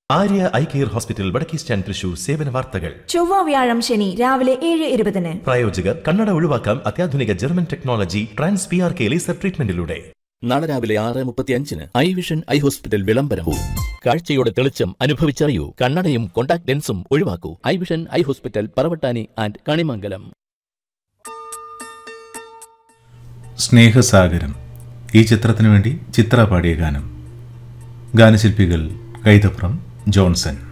Arya eye care hospital വടക്കേ stand Thrissur സേവന വാർത്തകൾ ചൊവ്വ വ്യാഴം ശനി രാവിലെ ഏഴ് ഇരുപതിന് പ്രായോജകർ കണ്ണട ഒഴിവാക്കാം അത്യാധുനിക German technology trans P R K laser ട്രീറ്റ്മെന്റിലൂടെ നാളെ രാവിലെ ആറ് മുപ്പത്തിയഞ്ചിന് ഐ വിഷൻ ഐ ഹോസ്പിറ്റൽ വിളംബരവും കാഴ്ചയുടെ തെളിച്ചം അനുഭവിച്ചറിയൂ കണ്ണടയും കോണ്ടാക്ട് ലെൻസും ഒഴിവാക്കൂ eye vision eye hospital Paravattani and Kanimangalam സ്നേഹസാഗരം ഈ ചിത്രത്തിനു വേണ്ടി ചിത്ര പാടിയ ഗാനം ഗാനശില്പികൾ കൈതപ്രം ജോൺസൺ